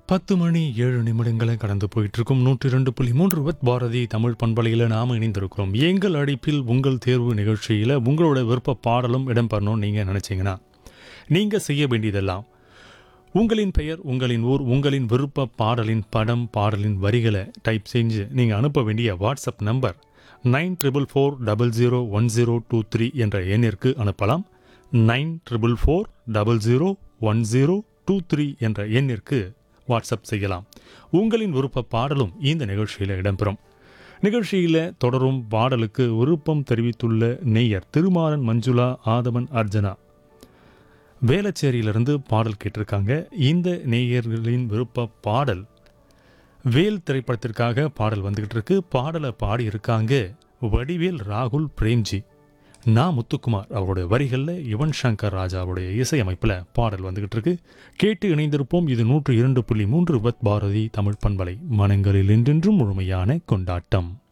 பத்து மணி ஏழு நிமிடங்களை கடந்து போயிட்டு இருக்கும் நூற்றி ரெண்டு புள்ளி மூன்று வித் பாரதி தமிழ் பண்பலையில் நாம் இணைந்திருக்கிறோம் எங்கள் அடிப்பில் உங்கள் தேர்வு நிகழ்ச்சியில் உங்களோட விருப்ப பாடலும் இடம்பெறணும்னு நீங்கள் நினச்சிங்கன்னா நீங்கள் செய்ய வேண்டியதெல்லாம் உங்களின் பெயர் உங்களின் ஊர் உங்களின் விருப்ப பாடலின் படம் பாடலின் வரிகளை டைப் செஞ்சு நீங்கள் அனுப்ப வேண்டிய WhatsApp number nine triple four double zero one zero two three என்ற எண்ணிற்கு அனுப்பலாம் nine triple four double zero one zero two three என்ற எண்ணிற்கு வாட்ஸ்அப் செய்யலாம் உங்களின் விருப்ப பாடலும் இந்த நிகழ்ச்சியில் இடம்பெறும் நிகழ்ச்சியில் தொடரும் பாடலுக்கு விருப்பம் தெரிவித்துள்ள நெய்யர் திருமாறன் மஞ்சுளா ஆதவன் அர்ஜனா வேளச்சேரியிலிருந்து பாடல் கேட்டிருக்காங்க இந்த நேயர்களின் விருப்ப பாடல் வேல் திரைப்படத்திற்காக பாடல் வந்துகிட்டு இருக்கு பாடலை பாடியிருக்காங்க வடிவேல் ராகுல் பிரேம்ஜி நா முத்துக்குமார் அவருடைய வரிகளில் யுவன் சங்கர் ராஜாவுடைய இசையமைப்பில் பாடல் வந்துகிட்டு இருக்கு கேட்டு இணைந்திருப்போம் இது நூற்று இரண்டு புள்ளி மூன்று வத் பாரதி தமிழ் பண்பலை மனங்களில் என்றென்றும் முழுமையான கொண்டாட்டம்